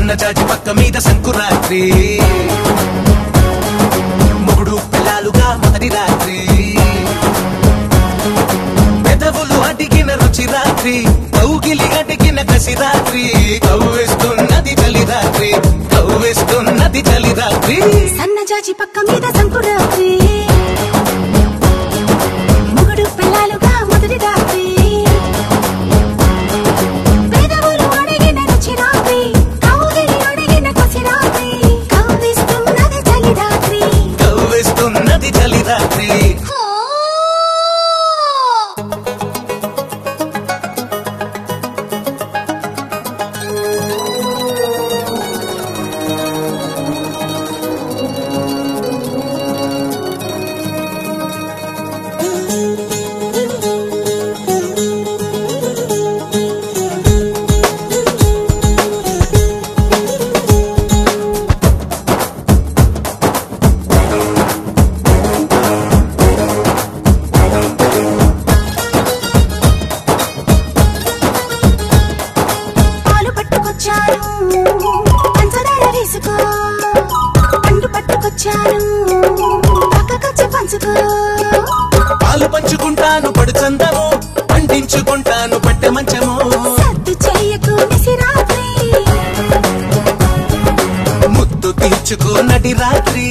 సన్నజాజి పక్క మీద సంకురాత్రి మొగుడు పిల్లాలుగా మొదటి రాత్రి పెదవులు అడిగిన రుచి రాత్రి కౌగిలి అడిగిన కసి రాత్రి కవ్వేస్తున్నది చలి రాత్రి కవ్వేస్తున్నది చలి రాత్రి సన్నజాజి పక్క మీద సంకురాత్రి మొగుడు పిల్లలుగా మొదటి రాత్రి పెదవులు అడిగిన రుచి రాత్రి కౌగిలి అడిగిన కసి రాత్రి కవ్విస్తున్నది చలి రాత్రి కవ్వేస్తున్నది చలి రాత్రి పాలు పట్టుకొచ్చాను పంచదార వేసుకో పండు పట్టుకొచ్చాను పక్కకొచ్చి పంచుకో పాలు పంచుకుంటాను పడు చందము పండించుకుంటాను పట్టె మంచము సద్దు చెయ్యకు నిసిరాత్రి ముద్దు తీర్చుకోనటి రాత్రి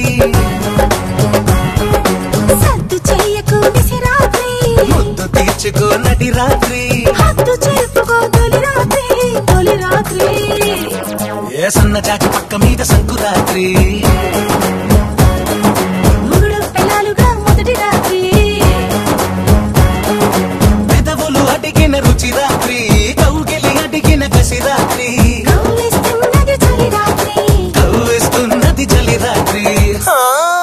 సద్దు చెయ్యకు నిసిరాత్రి ముద్దు తీర్చుకోనటి రాత్రి హద్దు చెప్పుకో తొలి రాత్రి తొలి రాత్రి ఏ సన్నజాజి పక్క మీద సంకురాత్రి మూడు పిల్లలుగా మొదటి రాత్రి పెదవులు అడిగిన రుచి రాత్రి కౌగిలి అడిగిన కసి రాత్రి కవ్విస్తున్నది చలి రాత్రి కవ్వేస్తున్నది చలి రాత్రి ఆ.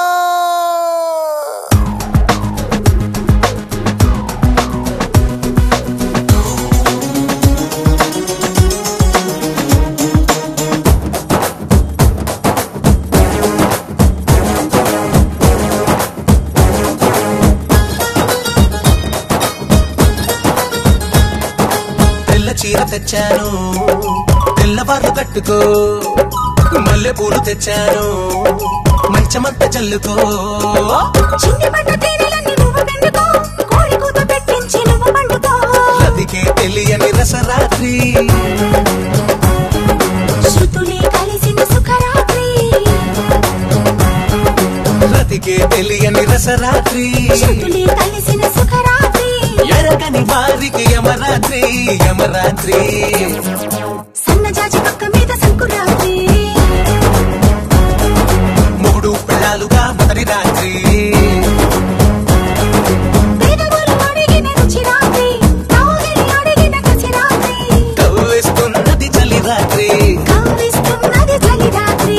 తెల్ల చీర తెచ్చాను తెల్లవారు కట్టుకో మల్లె పూలు తెచ్చాను మంచమంత చల్లుకో చిన్ని పట్ట తీరలన్నీ నువ్వు పిండుకో కోడి కూత పెట్టించి నువ్వు పండుకో రతికే తెలియని రసరాత్రి శృతులే కలిసిన సుఖరాత్రి రతికే తెలియని రసరాత్రి శృతులే కలిసిన సుఖరాత్రి ఎరగని వారికి యమరాత్రి యమరాత్రి సన్నజాజి పక్క మీద సంకురాత్రి మూడు పిల్లలుగా మొదటి రాత్రి పెదవులు అడిగిన రుచి రాత్రి కౌగిలి అడిగిన కసి రాత్రి కవ్వేస్తున్నది చలి రాత్రి కవ్విస్తున్నది చలి రాత్రి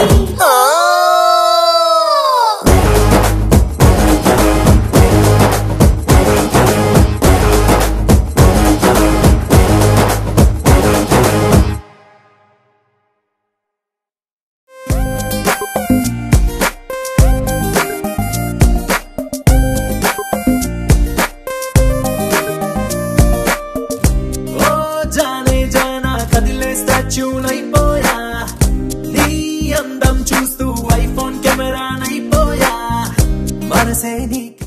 ఓ జానే జానా కదిలే స్టాచ్యూనైపోయా నీ అందం చూస్తూ ఐఫోన్ కెమెరానైపోయా మనసే నీ